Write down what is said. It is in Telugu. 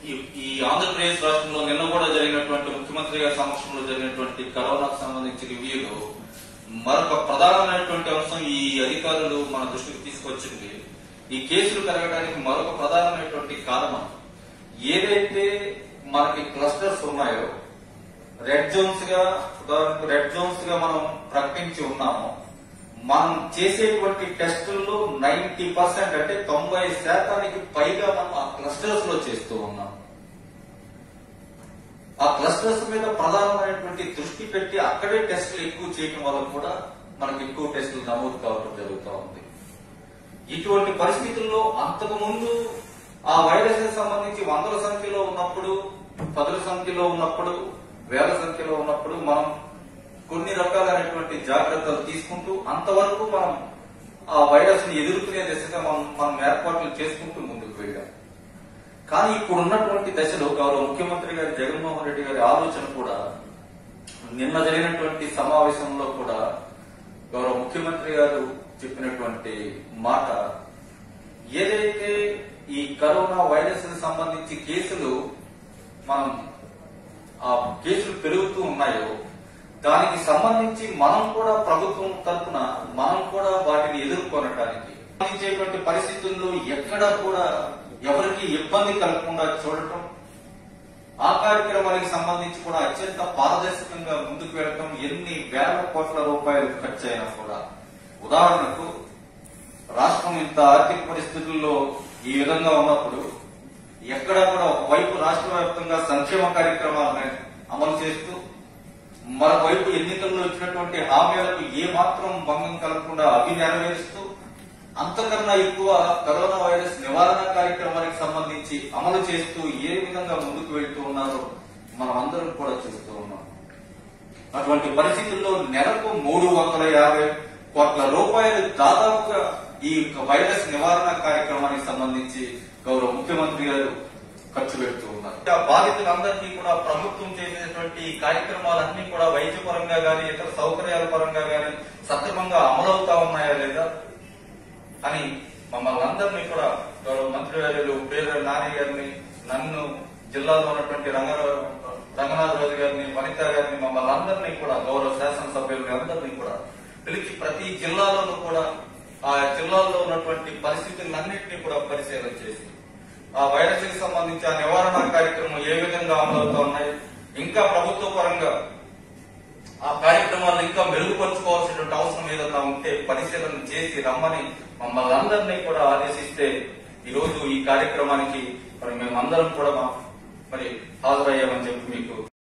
ఈ- ఈ ఆంధ్రప్రదేశ్ రాష్ట్రంలో నిన్న కూడా జరిగినటువంటి ముఖ్యమంత్రి గారి సమక్షంలో జరిగినటువంటి కరోనాకు సంబంధించి రివ్యూలో మరొక ప్రధానమైనటువంటి అంశం ఈ అధికారులు మన దృష్టికి తీసుకొచ్చింది ఈ కేసులు పెరగడానికి మరొక ప్రధానమైనటువంటి కారణం ఏదైతే మనకి క్లస్టర్స్ ఉన్నాయో రెడ్ జోన్స్ గా ఉదాహరణకు రెడ్ జోన్స్ గా మనం ప్రకటించి ఉన్నాము మనం చేసేటువంటి టెస్టుల్లో నైన్టీ పర్సెంట్ అంటే తొంభై శాతానికి పైగా మనం ఆ క్లస్టర్స్ లో చేస్తూ ఉన్నాం ఆ క్లస్టర్స్ మీద ప్రధానమైనటువంటి దృష్టి పెట్టి అక్కడే టెస్టులు ఎక్కువ చేయడం వల్ల కూడా మనకి ఎక్కువ టెస్టులు నమోదు కావడం జరుగుతూ ఉంది ఇటువంటి పరిస్థితుల్లో అంతకు ముందు ఆ వైరస్ కి సంబంధించి వందల సంఖ్యలో ఉన్నప్పుడు పదుల సంఖ్యలో ఉన్నప్పుడు వేల సంఖ్యలో ఉన్నప్పుడు మనం కొన్ని రకాలైనటువంటి జాగ్రత్తలు తీసుకుంటూ అంతవరకు మనం ఆ వైరస్ ని ఎదుర్కొనే దిశగా మనం మనం ఏర్పాట్లు చేసుకుంటూ ముందుకు వెళ్ళాం కానీ ఇప్పుడు ఉన్నటువంటి దశలో గౌరవ ముఖ్యమంత్రి గారి జగన్మోహన్ రెడ్డి గారి ఆలోచన కూడా నిన్న జరిగినటువంటి సమావేశంలో కూడా గౌరవ ముఖ్యమంత్రి గారు చెప్పినటువంటి మాట ఏదైతే ఈ కరోనా వైరస్ కి సంబంధించి కేసులు మనం ఆ కేసులు పెరుగుతూ ఉన్నాయో దానికి సంబంధించి మనం కూడా ప్రభుత్వం తరఫున మనం కూడా వాటిని ఎదుర్కొనటానికి సంబంధించేటువంటి పరిస్థితుల్లో ఎక్కడా కూడా ఎవరికి ఇబ్బంది కలగకుండా చూడటం ఆ కార్యక్రమానికి సంబంధించి కూడా అత్యంత పారదర్శకంగా ముందుకు వెళ్ళటం ఎన్ని వేల కోట్ల రూపాయలు ఖర్చు అయినా కూడా ఉదాహరణకు రాష్ట్రం ఇంత ఆర్థిక పరిస్థితుల్లో ఈ విధంగా ఉన్నప్పుడు ఎక్కడా కూడా ఒకవైపు రాష్ట్ర వ్యాప్తంగా సంక్షేమ కార్యక్రమాలను అమలు చేస్తూ మరోవైపు ఎన్నికల్లో ఇచ్చినటువంటి హామీలకు ఏ మాత్రం భంగం కలగకుండా అవి నెరవేరుస్తూ అంతకన్నా ఎక్కువ కరోనా వైరస్ నివారణ కార్యక్రమానికి సంబంధించి అమలు చేస్తూ ఏ విధంగా ముందుకు వెళ్తూ ఉన్నారో మనం అందరం కూడా చూస్తూ ఉన్నాం అటువంటి పరిస్థితుల్లో నెలకు మూడు వందల యాభై కోట్ల రూపాయలు దాదాపుగా ఈ వైరస్ నివారణ కార్యక్రమానికి సంబంధించి గౌరవ ముఖ్యమంత్రి గారు ఖర్చు పెడుతూ ఉన్నారు ఆ బాధితులందరికీ కూడా ప్రభుత్వం చేసేటువంటి ఈ కార్యక్రమాలన్నీ కూడా వైద్యపరంగా గాని ఇతర సౌకర్యాల పరంగా గాని సక్రమంగా అమలవుతా ఉన్నాయా లేదా అని మమ్మల్ని అందరినీ కూడా గౌరవ మంత్రి గారు పేద నాని గారిని నన్ను జిల్లాలో ఉన్నటువంటి రంగారావు రంగనాథరాజు గారిని వనిత గారిని మమ్మల్ని అందరినీ కూడా గౌరవ శాసనసభ్యులని అందరినీ కూడా పిలిచి ప్రతి జిల్లాలోనూ కూడా ఆ జిల్లాల్లో ఉన్నటువంటి పరిస్థితులన్నింటినీ కూడా పరిశీలన చేసి ఆ వైరస్ కి సంబంధించి ఆ నివారణ కార్యక్రమం ఏ విధంగా అమలవుతా ఉన్నాయి ఇంకా ప్రభుత్వ పరంగా ఆ కార్యక్రమాలను ఇంకా మెరుగుపరుచుకోవాల్సినటువంటి అవసరం ఏదన్నా ఉంటే పరిశీలన చేసి రమ్మని మమ్మల్ని అందరినీ కూడా ఆదేశిస్తే ఈ రోజు ఈ కార్యక్రమానికి మరి మేమందరం కూడా మా- మరి హాజరయ్యామని చెప్పి మీకు